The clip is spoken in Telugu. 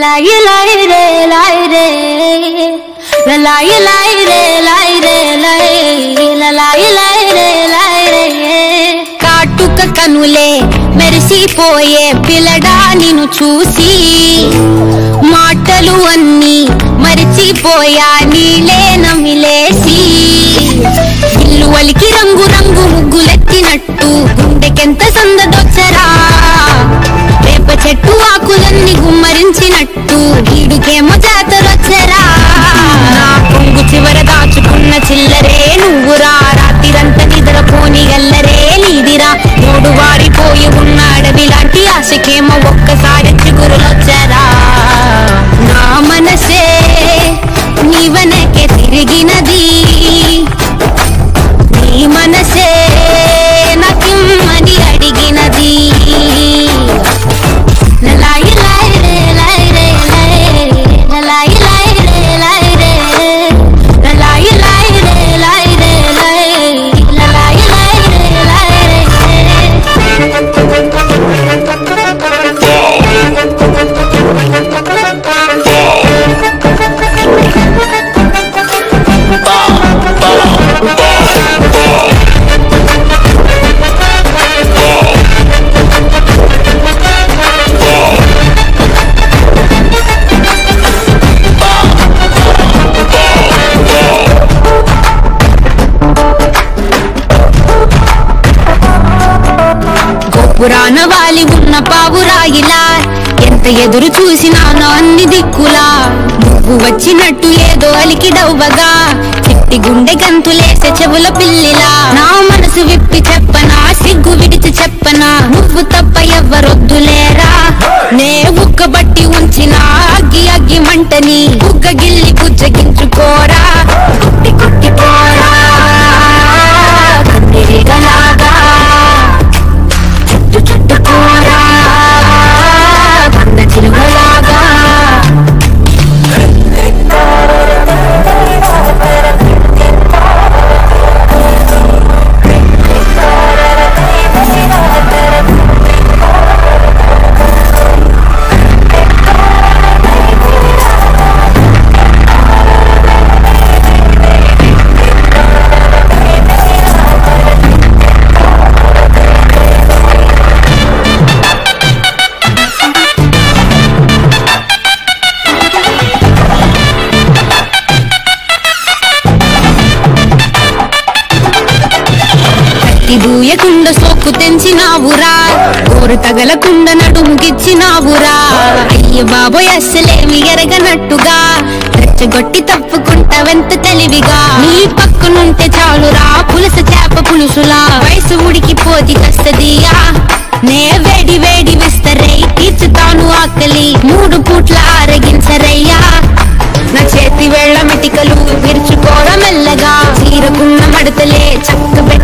లలాయి లాయి రే లాయి రే లలాయి లాయి రే లాయి రే లాయి లలాయి లాయి రే లాయి రే కాటుక కనులే మెరిసిపోయే పిల్లడా నిన్ను చూసి మాటలు అన్నీ మరిచిపోయా నీలే నమిలేసి ఇల్లు వలికి రంగు రంగు ముగ్గులెత్తినట్టు గుండెకెంత సందదొచ్చరా వేప చెట్టు ఆకులన్నీ గుమ్మరించినట్టు వీడుకేమో జాతరొచ్చరా నా కొంగు చివర దాచుకున్న చిల్లరే నువ్వురా రాత్రిరంత నిద్రపోని గల్లరే నీదిరా మూడు వారిపోయి ఉన్న అడవి లాంటి ఆశకేమో ఒక్కసారి చిగురులొచ్చరా నా మనసే నీవనకే తిరిగినది నీ మనసే నాకిమ్మని అడిగినది లలాయి లాయి రే లాయి రే లాయి లలాయి లాయి రే లాయి రే లలాయి లాయి రే లాయి రే లాయి లలాయి లాయి రే లాయి రే పురాణ వాలి ఉన్న పావురాయిలా ఎంత ఎదురు చూసినానో అన్ని దిక్కులా నువ్వు వచ్చినట్టు ఏదో అలికి డవ్వగా చిట్టి గుండె గంతులేసే చెవుల పిల్లిలా నా మనసు విప్పి చెప్పనా సిగ్గు విడిచి చెప్పనా నువ్వు తప్ప ఎవ్వరొద్దులేరా నే ఉక్కబట్టి ఉంచిన అగ్గి అగ్గి మంటని బుగ్గ గిల్లి బుజ్జగించుకోరా కుట్టి కుట్టి పోరా కన్నీరిగలాగా చుట్టు చుట్టు పోరా బంద చిలువలాగా కత్తి దూయకుండా సోకు తెంచినావురా కోరు తగలకుండా నడుముగిచ్చినావురా అయ్య బాబోయ్ అస్సలేమి ఎరగనట్టుగా రెచ్చగొట్టి తప్పుకుంటావెంత తెలివిగా నీ పక్కనుంటే చాలురా పులస చేప పులుసులా వయసు ఉడికి పోతి కస్తదియా నే వేడి వేడి విస్తరై తీర్చుతాను ఆకలి మూడు పూట్ల ఆరగించరయ్యా నా చేతి వేళ్ల మెటికలు విరుచుకోర మెల్లగా చీరకున్న మడతలే చక్క